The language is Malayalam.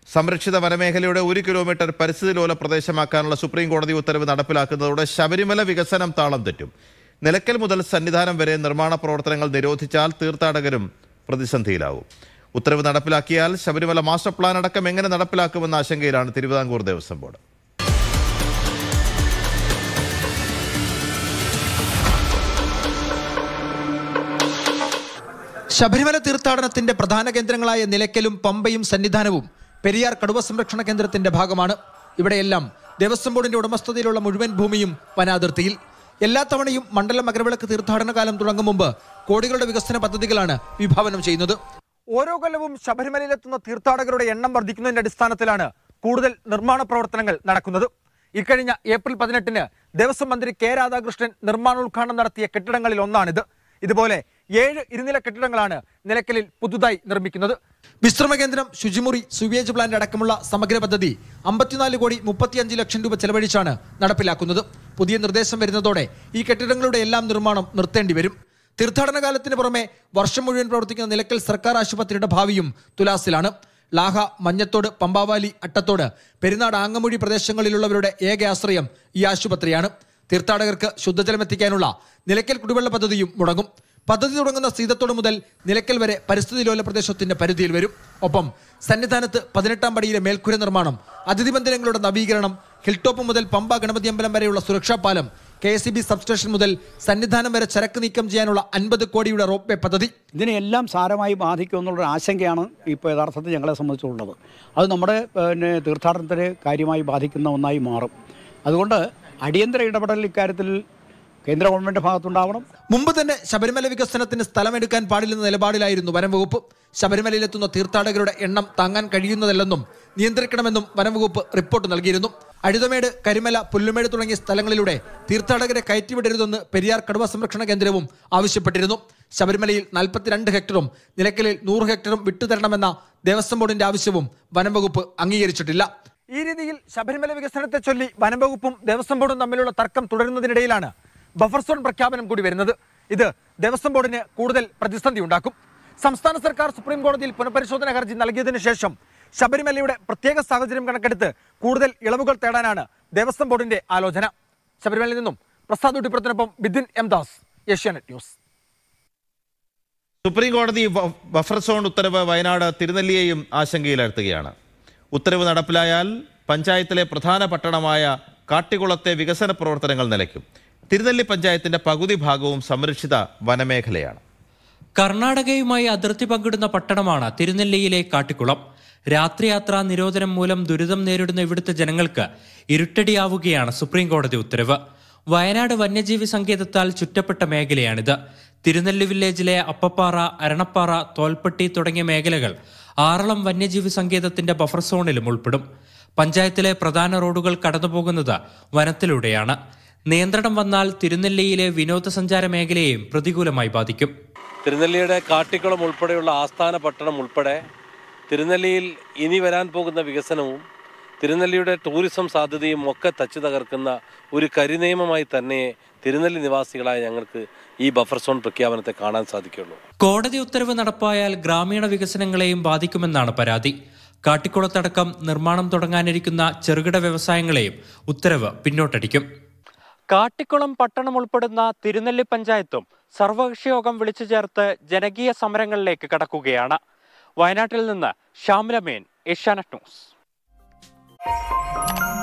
സംരക്ഷിത വനമേഖലയുടെ ഒരു കിലോമീറ്റർ പരിസ്ഥിതി ലോല പ്രദേശമാക്കാനുള്ള സുപ്രീം കോടതി ഉത്തരവ് നടപ്പിലാക്കുന്നതോടെ ശബരിമല വികസനം താളം തെറ്റും നിലയ്ക്കൽ മുതൽ സന്നിധാനം വരെ നിർമ്മാണ പ്രവർത്തനങ്ങൾ നിരോധിച്ചാൽ തീർത്ഥാടകരും പ്രതിസന്ധിയിലാവും ഉത്തരവ് നടപ്പിലാക്കിയാൽ ശബരിമല മാസ്റ്റർ പ്ലാൻ അടക്കം എങ്ങനെ നടപ്പിലാക്കുമെന്ന ആശങ്കയിലാണ് തിരുവിതാംകൂർ ദേവസ്വം ബോർഡ് ശബരിമല തീർത്ഥാടനത്തിന്റെ പ്രധാന കേന്ദ്രങ്ങളായ നിലയ്ക്കലും പമ്പയും സന്നിധാനവും പെരിയാർ കടുവ സംരക്ഷണ കേന്ദ്രത്തിന്റെ ഭാഗമാണ് ഇവിടെയെല്ലാം ദേവസ്വം ബോർഡിന്റെ ഉടമസ്ഥതയിലുള്ള മുഴുവൻ ഭൂമിയും വനാതിർത്തിയിൽ എല്ലാ തവണയും മണ്ഡലം മകരവിളക്ക് തീർത്ഥാടന കാലം തുടങ്ങും മുമ്പ് കോടികളുടെ വികസന പദ്ധതികളാണ് വിഭാവനം ചെയ്യുന്നത് ഓരോ കൊല്ലവും ശബരിമലയിലെത്തുന്ന തീർത്ഥാടകരുടെ എണ്ണം വർദ്ധിക്കുന്നതിന്റെ അടിസ്ഥാനത്തിലാണ് കൂടുതൽ നിർമ്മാണ പ്രവർത്തനങ്ങൾ നടക്കുന്നത് ഇക്കഴിഞ്ഞ ഏപ്രിൽ പതിനെട്ടിന് ദേവസ്വം മന്ത്രി കെ രാധാകൃഷ്ണൻ നിർമ്മാണോദ്ഘാടനം നടത്തിയ കെട്ടിടങ്ങളിൽ ഒന്നാണിത് ഇതുപോലെ ഏഴ് ഇരുനില കെട്ടിടങ്ങളാണ് നിലയ്ക്കലിൽ പുതുതായി നിർമ്മിക്കുന്നത് വിശ്രമ കേന്ദ്രം ശുചിമുറി സുവേജ് പ്ലാന്റ് അടക്കമുള്ള സമഗ്ര പദ്ധതി അമ്പത്തിനാല് കോടി മുപ്പത്തിയഞ്ച് ലക്ഷം രൂപ ചെലവഴിച്ചാണ് നടപ്പിലാക്കുന്നത് പുതിയ നിർദ്ദേശം വരുന്നതോടെ ഈ കെട്ടിടങ്ങളുടെ എല്ലാം നിർമ്മാണം നിർത്തേണ്ടി വരും തീർത്ഥാടന കാലത്തിന് പുറമെ വർഷം മുഴുവൻ പ്രവർത്തിക്കുന്ന നിലയ്ക്കൽ സർക്കാർ ആശുപത്രിയുടെ ഭാവിയും തുലാസിലാണ് ലാഹ മഞ്ഞത്തോട് പമ്പാവാലി അട്ടത്തോട് പെരുന്നാട് ആങ്ങമൊഴി പ്രദേശങ്ങളിലുള്ളവരുടെ ഏക ആശ്രയം ഈ ആശുപത്രിയാണ് തീർത്ഥാടകർക്ക് ശുദ്ധജലം എത്തിക്കാനുള്ള നിലയ്ക്കൽ കുടിവെള്ള പദ്ധതിയും മുടങ്ങും പദ്ധതി തുടങ്ങുന്ന സീതത്തോട് മുതൽ നിലയ്ക്കൽ വരെ പരിസ്ഥിതി ലോല പ്രദേശത്തിന്റെ പരിധിയിൽ വരും ഒപ്പം സന്നിധാനത്ത് പതിനെട്ടാം പടിയിലെ മേൽക്കുര നിർമ്മാണം അതിഥി മന്ദിരങ്ങളുടെ നവീകരണം ഹിൽടോപ്പ് മുതൽ പമ്പ ഗണപതി അമ്പലം വരെയുള്ള സുരക്ഷാ പാലം കെ എസ് ബി സബ്സ്റ്റേഷൻ മുതൽ സന്നിധാനം വരെ ചരക്ക് നീക്കം ചെയ്യാനുള്ള അൻപത് കോടിയുടെ റോപ്പ് വേ പദ്ധതി ഇതിനെല്ലാം സാരമായി ബാധിക്കും എന്നുള്ളൊരു ആശങ്കയാണ് ഇപ്പോൾ യഥാർത്ഥത്തിൽ ഞങ്ങളെ സംബന്ധിച്ചുള്ളത് അത് നമ്മുടെ പിന്നെ തീർത്ഥാടനത്തിന് കാര്യമായി ബാധിക്കുന്ന ഒന്നായി മാറും അതുകൊണ്ട് അടിയന്തര ഇടപെടൽ ഇക്കാര്യത്തിൽ കേന്ദ്ര ഗവൺമെൻറ് ഭാഗത്തുണ്ടാവണം മുമ്പ് തന്നെ ശബരിമല വികസനത്തിന് സ്ഥലമെടുക്കാൻ പാടില്ലെന്ന നിലപാടിലായിരുന്നു വനം വകുപ്പ് ശബരിമലയിലെത്തുന്ന തീർത്ഥാടകരുടെ എണ്ണം താങ്ങാൻ കഴിയുന്നതല്ലെന്നും നിയന്ത്രിക്കണമെന്നും വനം വകുപ്പ് റിപ്പോർട്ട് നൽകിയിരുന്നു അഴുതമേട് കരിമല പുല്ലുമേട് തുടങ്ങിയ സ്ഥലങ്ങളിലൂടെ തീർത്ഥാടകരെ കയറ്റിവിടരുതെന്ന് പെരിയാർ കടുവ സംരക്ഷണ കേന്ദ്രവും ആവശ്യപ്പെട്ടിരുന്നു ശബരിമലയിൽ നാൽപ്പത്തിരണ്ട് ഹെക്ടറും നിലയ്ക്കലിൽ നൂറ് ഹെക്ടറും വിട്ടുതരണമെന്ന ദേവസ്വം ബോർഡിന്റെ ആവശ്യവും വനം വകുപ്പ് അംഗീകരിച്ചിട്ടില്ല ഈ രീതിയിൽ ശബരിമല വികസനത്തെ ചൊല്ലി വനം വകുപ്പും ദേവസ്വം ബോർഡും തമ്മിലുള്ള തർക്കം തുടരുന്നതിനിടയിലാണ് ബഫർ സോൺ പ്രഖ്യാപനം കൂടി വരുന്നത് ഇത് ദേവസ്വം ബോർഡിന് കൂടുതൽ പ്രതിസന്ധി ഉണ്ടാക്കും സംസ്ഥാന സർക്കാർ സുപ്രീം കോടതിയിൽ പുനഃപരിശോധന ഹർജി നൽകിയതിനു ശേഷം ശബരിമലയുടെ പ്രത്യേക സാഹചര്യം കണക്കെടുത്ത് കൂടുതൽ ഇളവുകൾ തേടാനാണ് ദേവസ്വം ബോർഡിന്റെ ആലോചന ശബരിമലയിൽ നിന്നും പ്രസാദ് ഉട്ടിപ്പുറത്തിനൊപ്പം Bidin M Das Asianet news supreme കോടതി ബ- ബഫർ സോൺ ഉത്തരവ് വയനാട് തിരുനെല്ലിയെയും ആശങ്കയിലാഴ്ത്തുകയാണ് ഉത്തരവ് നടപ്പിലായാൽ പഞ്ചായത്തിലെ പ്രധാന പട്ടണമായ കാട്ടിക്കുളത്തെ വികസന പ്രവർത്തനങ്ങൾ നിലയ്ക്കും തിരുനെല്ലി പഞ്ചായത്തിന്റെ പകുതി ഭാഗവും സംരക്ഷിത വനമേഖലയാണ് കർണാടകയുമായി അതിർത്തി പങ്കിടുന്ന പട്ടണമാണ് തിരുനെല്ലിയിലെ കാട്ടിക്കുളം രാത്രിയാത്രാ നിരോധനം മൂലം ദുരിതം നേരിടുന്ന ഇവിടുത്തെ ജനങ്ങൾക്ക് ഇരുട്ടടിയാവുകയാണ് സുപ്രീം കോടതി ഉത്തരവ് വയനാട് വന്യജീവി സങ്കേതത്താൽ ചുറ്റപ്പെട്ട മേഖലയാണിത് തിരുനെല്ലി വില്ലേജിലെ അപ്പപ്പാറ അരണപ്പാറ തോൽപ്പെട്ടി തുടങ്ങിയ മേഖലകൾ ആറളം വന്യജീവി സങ്കേതത്തിന്റെ ബഫർ സോണിലും ഉൾപ്പെടും പഞ്ചായത്തിലെ പ്രധാന റോഡുകൾ കടന്നുപോകുന്നത് വനത്തിലൂടെയാണ് നിയന്ത്രണം വന്നാൽ തിരുനെല്ലിയിലെ വിനോദസഞ്ചാര മേഖലയെയും പ്രതികൂലമായി ബാധിക്കും തിരുനെല്ലിയുടെ കാട്ടിക്കുളം ഉൾപ്പെടെയുള്ള ആസ്ഥാന പട്ടണം ഉൾപ്പെടെ തിരുനെല്ലിയിൽ ഇനി വരാൻ പോകുന്ന വികസനവും തിരുനെല്ലിയുടെ ടൂറിസം സാധ്യതയും ഒക്കെ തച്ചു തകർക്കുന്ന ഒരു കരിനിയമമായി തന്നെ തിരുനെല്ലി നിവാസികളായ ഞങ്ങൾക്ക് ഈ ബഫർ സോൺ പ്രഖ്യാപനത്തെ കാണാൻ സാധിക്കുള്ളൂ കോടതി ഉത്തരവ് നടപ്പായാൽ ഗ്രാമീണ വികസനങ്ങളെയും ബാധിക്കുമെന്നാണ് പരാതി കാട്ടിക്കുളത്തടക്കം നിർമ്മാണം തുടങ്ങാനിരിക്കുന്ന ചെറുകിട വ്യവസായങ്ങളെയും ഉത്തരവ് പിന്നോട്ടടിക്കും കാട്ടിക്കുളം പട്ടണം ഉൾപ്പെടുന്ന തിരുനെല്ലി പഞ്ചായത്തും സർവകക്ഷി യോഗം വിളിച്ചു ചേർത്ത് ജനകീയ സമരങ്ങളിലേക്ക് കടക്കുകയാണ് വയനാട്ടിൽ നിന്ന് ശ്യാമലമേൻ ഏഷ്യാനെറ്റ് ന്യൂസ്